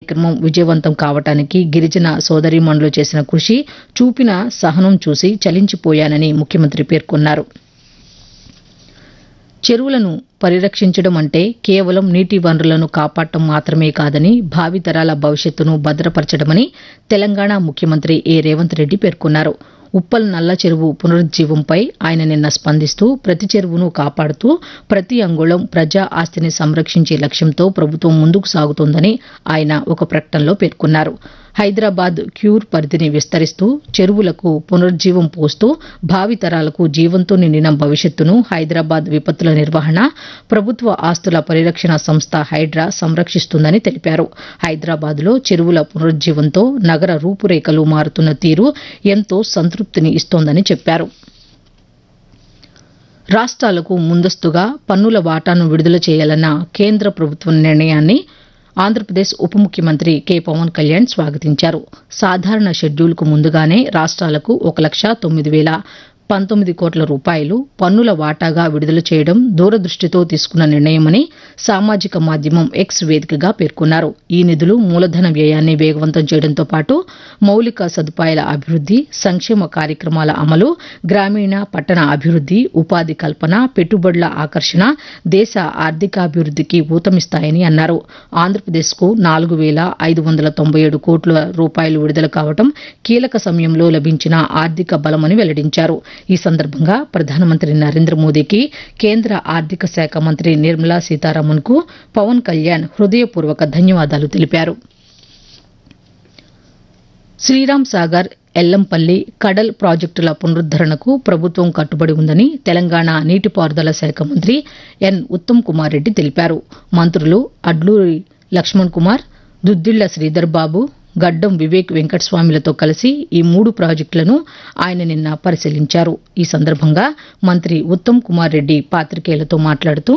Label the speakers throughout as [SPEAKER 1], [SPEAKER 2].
[SPEAKER 1] కార్యక్రమం విజయవంతం కావటానికి గిరిజన సోదరీమణులు చేసిన కృషి చూపిన సహనం చూసి చలించిపోయానని ముఖ్యమంత్రి పేర్కొన్నారు చెరువులను పరిరక్షించడం అంటే కేవలం నీటి వనరులను కాపాడటం మాత్రమే కాదని భావితరాల భవిష్యత్తును భద్రపరచడమని తెలంగాణ ముఖ్యమంత్రి ఏ రేవంత్ రెడ్డి పేర్కొన్నారు ఉప్పల్ నల్ల చెరువు పునరుజ్జీవంపై ఆయన నిన్న స్పందిస్తూ ప్రతి చెరువును కాపాడుతూ ప్రతి అంగుళం ప్రజా ఆస్తిని సంరక్షించే లక్ష్యంతో ప్రభుత్వం ముందుకు సాగుతోందని ఆయన ఒక ప్రకటనలో పేర్కొన్నారు హైదరాబాద్ క్యూర్ పరిధిని విస్తరిస్తూ చెరువులకు పునరుజ్జీవం పోస్తూ భావితరాలకు జీవంతో నిండిన భవిష్యత్తును హైదరాబాద్ విపత్తుల నిర్వహణ ప్రభుత్వ ఆస్తుల పరిరక్షణ సంస్థ హైడ్రా సంరక్షిస్తుందని తెలిపారు హైదరాబాద్లో చెరువుల పునరుజ్జీవంతో నగర రూపురేఖలు మారుతున్న తీరు ఎంతో సంతృప్తిని ఇస్తోందని చెప్పారు రాష్ట్రాలకు ముందస్తుగా పన్నుల వాటాను విడుదల చేయాలన్న కేంద్ర ప్రభుత్వ నిర్ణయాన్ని ఆంధ్రప్రదేశ్ ఉప ముఖ్యమంత్రి కె పవన్ కళ్యాణ్ స్వాగతించారు సాధారణ షెడ్యూల్కు ముందుగానే రాష్ట్రాలకు ఒక లక్ష తొమ్మిది వేల పంతొమ్మిది కోట్ల రూపాయలు పన్నుల వాటాగా విడుదల చేయడం దూరదృష్టితో తీసుకున్న నిర్ణయమని సామాజిక మాధ్యమం ఎక్స్ వేదికగా పేర్కొన్నారు ఈ నిధులు మూలధన వ్యయాన్ని వేగవంతం చేయడంతో పాటు మౌలిక సదుపాయాల అభివృద్ది సంక్షేమ కార్యక్రమాల అమలు గ్రామీణ పట్టణ అభివృద్ది ఉపాధి కల్పన పెట్టుబడుల ఆకర్షణ దేశ ఆర్థికాభివృద్దికి ఊతమిస్తాయని అన్నారు ఆంధ్రప్రదేశ్కు నాలుగు వేల ఐదు వందల తొంభై ఏడు కోట్ల రూపాయలు విడుదల కావడం కీలక సమయంలో లభించిన ఆర్థిక బలమని వెల్లడించారు ఈ సందర్భంగా ప్రధానమంత్రి నరేంద్ర మోదీకి కేంద్ర ఆర్థిక శాఖ మంత్రి నిర్మలా సీతారామన్ కు పవన్ కళ్యాణ్ హృదయపూర్వక ధన్యవాదాలు తెలిపారు శ్రీరామ్ సాగర్ ఎల్లంపల్లి కడల్ ప్రాజెక్టుల పునరుద్దరణకు ప్రభుత్వం కట్టుబడి ఉందని తెలంగాణ నీటిపారుదల శాఖ మంత్రి ఎన్ ఉత్తమ్ కుమార్ రెడ్డి తెలిపారు మంత్రులు అడ్లూరి లక్ష్మణ్ కుమార్ దుద్దిళ్ల శ్రీధర్ బాబు గడ్డం వివేక్ వెంకటస్వామిలతో కలిసి ఈ మూడు ప్రాజెక్టులను ఆయన నిన్న పరిశీలించారు ఈ సందర్భంగా మంత్రి ఉత్తమ్ కుమార్ రెడ్డి పాతికేయులతో మాట్లాడుతూ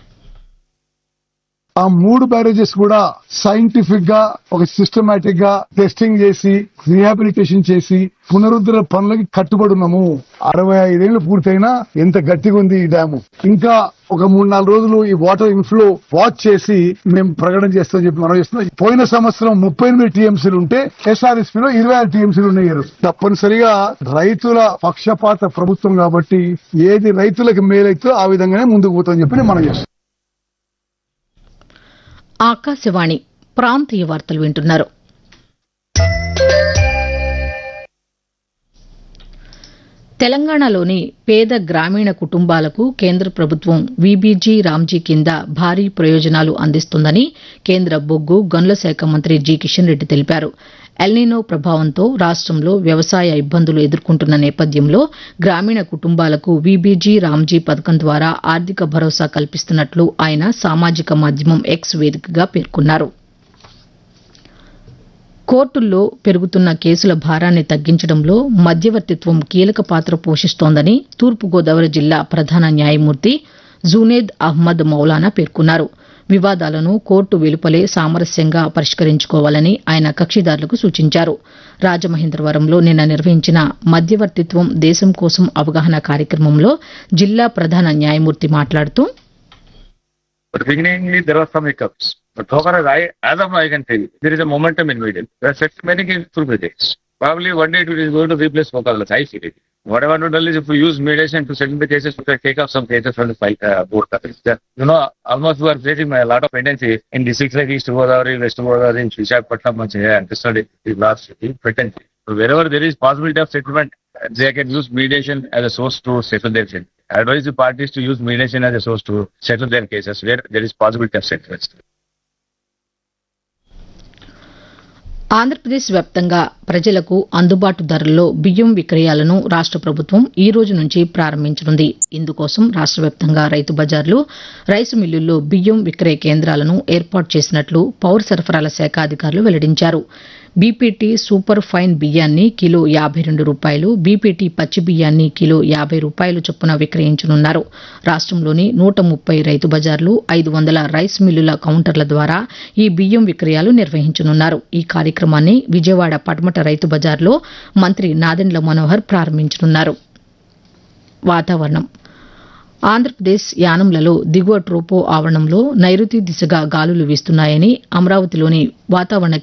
[SPEAKER 2] ఆ మూడు బ్యారేజెస్ కూడా సైంటిఫిక్ గా ఒక సిస్టమేటిక్ గా టెస్టింగ్ చేసి రీహాబిలిటేషన్ చేసి పునరుద్ధరణ పనులకి కట్టుబడి ఉన్నాము అరవై ఐదేళ్లు పూర్తయినా ఎంత గట్టిగా ఉంది ఈ డ్యాము ఇంకా ఒక మూడు నాలుగు రోజులు ఈ వాటర్ ఇన్ఫ్లో వాచ్ చేసి మేము ప్రకటన చేస్తామని చెప్పి మనం చేస్తున్నాం పోయిన సంవత్సరం ముప్పై ఎనిమిది టీఎంసీలు ఉంటే ఎస్ఆర్ఎస్పీ లో ఇరవై ఆరు టీఎంసీలు ఉన్నాయి తప్పనిసరిగా రైతుల పక్షపాత ప్రభుత్వం కాబట్టి ఏది రైతులకు మేలైతే ఆ విధంగానే ముందుకు పోతామని చెప్పి మనం చేస్తాం
[SPEAKER 1] ఆకాశవాణి ప్రాంతీయ వార్తలు వింటున్నారు తెలంగాణలోని పేద గ్రామీణ కుటుంబాలకు కేంద్ర ప్రభుత్వం వీబీజీ రామ్జీ కింద భారీ ప్రయోజనాలు అందిస్తుందని కేంద్ర బొగ్గు గనుల శాఖ మంత్రి జి కిషన్ రెడ్డి తెలిపారు ఎల్నినో ప్రభావంతో రాష్టంలో వ్యవసాయ ఇబ్బందులు ఎదుర్కొంటున్న నేపథ్యంలో గ్రామీణ కుటుంబాలకు వీబీజీ రామ్జీ పథకం ద్వారా ఆర్థిక భరోసా కల్పిస్తున్నట్లు ఆయన సామాజిక మాధ్యమం ఎక్స్ వేదికగా పేర్కొన్నారు కోర్టుల్లో పెరుగుతున్న కేసుల భారాన్ని తగ్గించడంలో మధ్యవర్తిత్వం కీలక పాత్ర పోషిస్తోందని తూర్పుగోదావరి జిల్లా ప్రధాన న్యాయమూర్తి జునేద్ అహ్మద్ మౌలానా పేర్కొన్నారు వివాదాలను కోర్టు వెలుపలే సామరస్యంగా పరిష్కరించుకోవాలని ఆయన కక్షిదారులకు సూచించారు రాజమహేంద్రవరంలో నిన్న నిర్వహించిన మధ్యవర్తిత్వం దేశం కోసం అవగాహన కార్యక్రమంలో జిల్లా ప్రధాన న్యాయమూర్తి మాట్లాడుతూ
[SPEAKER 3] But beginningly, there were some hiccups. But however, I, as of now, I can tell you, there is a momentum in media. There are set many full projects. Probably one day it is going to replace vocals. I feel it. What I want to tell is if we use mediation to settle the cases, we can take up some cases from the fight, uh, board. The, you know, almost we are facing a lot of tendency in districts like East Godavari, West Godavari, in Vishakhapatnam, Manchaya, and Krishna, the last city, pretend. So wherever there is possibility of settlement, they can use mediation as a source to settle their case. I advise the parties to use mediation as a source to settle their cases where there is possibility of settlement.
[SPEAKER 1] Andhra Pradesh వ్యాప్తంగా ప్రజలకు అందుబాటు ధరల్లో బియ్యం విక్రయాలను రాష్ట ప్రభుత్వం ఈ రోజు నుంచి ప్రారంభించనుంది ఇందుకోసం రాష్ట వ్యాప్తంగా రైతు బజార్లు రైసు మిల్లుల్లో బియ్యం విక్రయ కేంద్రాలను ఏర్పాటు చేసినట్లు పౌర సరఫరాల శాఖ అధికారులు వెల్లడించారు బీపీటీ సూపర్ ఫైన్ బియ్యాన్ని కిలో యాభై రెండు రూపాయలు బీపీటీ పచ్చి బియ్యాన్ని కిలో యాభై రూపాయలు చొప్పున విక్రయించనున్నారు రాష్ట్రంలోని నూట ముప్పై రైతు బజార్లు ఐదు వందల రైస్ మిల్లుల కౌంటర్ల ద్వారా ఈ బియ్యం విక్రయాలు నిర్వహించనున్నారు ఈ కార్యక్రమాన్ని విజయవాడ పటమట రైతు బజార్లో మంత్రి నాదెండ్ల మనోహర్ ప్రారంభించనున్నారు వాతావరణం ఆంధ్రప్రదేశ్ యానంలలో దిగువ ట్రోపో ఆవరణంలో నైరుతి దిశగా గాలులు వీస్తున్నాయని అమరావతిలోని వాతావరణ